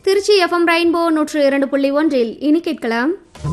Trichy FM rainbow நூற்று இரண்டு புள்ளி ஒன்றில் இனி கேட்கலாம்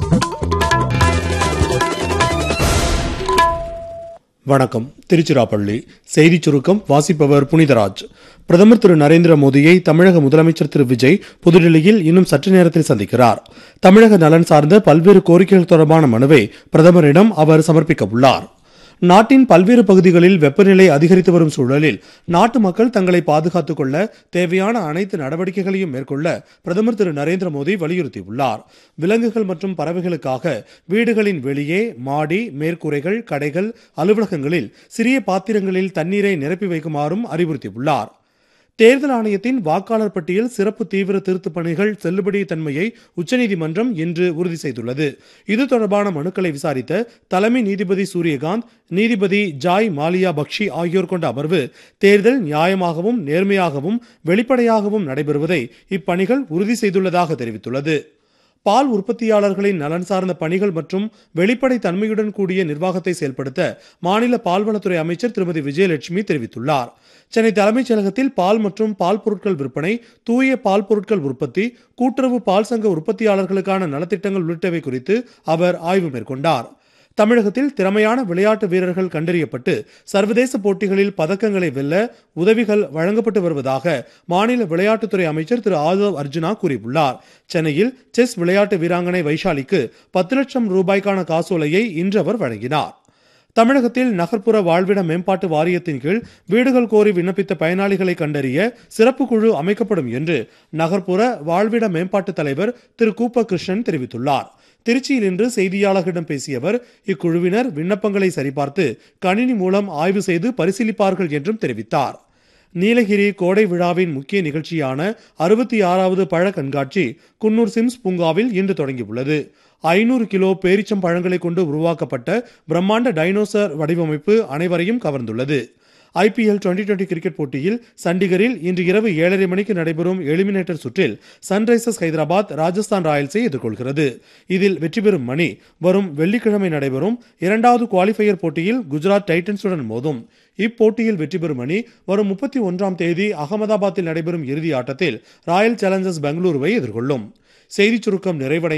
வணக்கம் திருச்சிராப்பள்ளி செய்திச் சுருக்கம் வாசிப்பவர் புனிதராஜ் பிரதமர் திரு நரேந்திர மோடியை தமிழக முதலமைச்சர் திரு விஜய் புதுடில்லியில் இன்னும் சற்று நேரத்தில் சந்திக்கிறார் தமிழக நலன் சார்ந்த பல்வேறு கோரிக்கைகள் தொடர்பான மனுவை பிரதமரிடம் அவர் சமர்ப்பிக்க உள்ளார் நாட்டின் பல்வேறு பகுதிகளில் வெப்பநிலை அதிகரித்து வரும் சூழலில் நாட்டு மக்கள் தங்களை பாதுகாத்துக் கொள்ள தேவையான அனைத்து நடவடிக்கைகளையும் மேற்கொள்ள பிரதமர் திரு நரேந்திர மோடி வலியுறுத்தியுள்ளார் விலங்குகள் மற்றும் பறவைகளுக்காக வீடுகளின் வெளியே மாடி மேற்கூரைகள் கடைகள் அலுவலகங்களில் சிறிய பாத்திரங்களில் தண்ணீரை நிரப்பி வைக்குமாறும் அறிவுறுத்தியுள்ளார் தேர்தல் ஆணையத்தின் வாக்காளர் பட்டியல் சிறப்பு தீவிர திருத்தப் பணிகள் செல்லுபடி தன்மையை உச்சநீதிமன்றம் இன்று உறுதி செய்துள்ளது இது தொடர்பான மனுக்களை விசாரித்த தலைமை நீதிபதி சூரியகாந்த் நீதிபதி ஜாய் மாலியா பக்ஷி ஆகியோர் கொண்ட அமர்வு தேர்தல் நியாயமாகவும் நேர்மையாகவும் வெளிப்படையாகவும் நடைபெறுவதை இப்பணிகள் உறுதி செய்துள்ளதாக தெரிவித்துள்ளது பால் உற்பத்தியாளர்களின் நலன் சார்ந்த பணிகள் மற்றும் வெளிப்படை தன்மையுடன் கூடிய நிர்வாகத்தை செயல்படுத்த மாநில பால்வளத்துறை அமைச்சர் திருமதி விஜயலட்சுமி தெரிவித்துள்ளார் சென்னை தலைமைச் செயலகத்தில் பால் மற்றும் பால் பொருட்கள் விற்பனை தூய பால் பொருட்கள் உற்பத்தி கூட்டுறவு பால் சங்க உற்பத்தியாளர்களுக்கான நலத்திட்டங்கள் உள்ளிட்டவை குறித்து அவர் ஆய்வு மேற்கொண்டார் தமிழகத்தில் திறமையான விளையாட்டு வீரர்கள் கண்டறியப்பட்டு சர்வதேச போட்டிகளில் பதக்கங்களை வெல்ல உதவிகள் வழங்கப்பட்டு வருவதாக மாநில விளையாட்டுத்துறை அமைச்சர் திரு ஆதவ் அர்ஜுனா கூறியுள்ளார் சென்னையில் செஸ் விளையாட்டு வீராங்கனை வைஷாலிக்கு பத்து லட்சம் ரூபாய்க்கான காசோலையை இன்று அவர் வழங்கினார் தமிழகத்தில் நகர்ப்புற வாழ்விட மேம்பாட்டு வாரியத்தின் கீழ் வீடுகள் கோரி விண்ணப்பித்த பயனாளிகளை கண்டறிய சிறப்பு குழு அமைக்கப்படும் என்று நகர்ப்புற வாழ்விட மேம்பாட்டு தலைவர் திரு கூப்ப கிருஷ்ணன் தெரிவித்துள்ளார் திருச்சியில் இன்று செய்தியாளர்களிடம் பேசிய அவர் இக்குழுவினர் விண்ணப்பங்களை சரிபார்த்து கணினி மூலம் ஆய்வு செய்து பரிசீலிப்பார்கள் என்றும் தெரிவித்தார் நீலகிரி கோடை விழாவின் முக்கிய நிகழ்ச்சியான அறுபத்தி ஆறாவது பழ கண்காட்சி குன்னூர் சிம்ஸ் பூங்காவில் இன்று தொடங்கியுள்ளது ஐநூறு கிலோ பேரிச்சம் பழங்களை கொண்டு உருவாக்கப்பட்ட பிரம்மாண்ட டைனோசர் வடிவமைப்பு அனைவரையும் கவர்ந்துள்ளது ஐபிஎல் டுவெண்டி டுவெண்டி கிரிக்கெட் போட்டியில் சண்டிகரில் இன்று இரவு ஏழரை மணிக்கு நடைபெறும் எலிமினேட்டர் சுற்றில் சன்ரைசர்ஸ் ஹைதராபாத் ராஜஸ்தான் ராயல்ஸை எதிர்கொள்கிறது இதில் வெற்றி பெறும் மணி வரும் வெள்ளிக்கிழமை நடைபெறும் இரண்டாவது குவாலிஃபயர் போட்டியில் குஜராத் டைட்டன்ஸுடன் மோதும் இப்போட்டியில் வெற்றி பெறும் அணி வரும் முப்பத்தி ஒன்றாம் தேதி அகமதாபாத்தில் நடைபெறும் இறுதி ஆட்டத்தில் ராயல் சேலஞ்சர்ஸ் பெங்களூருவை எதிர்கொள்ளும் செய்திச் சுருக்கம் நிறைவடை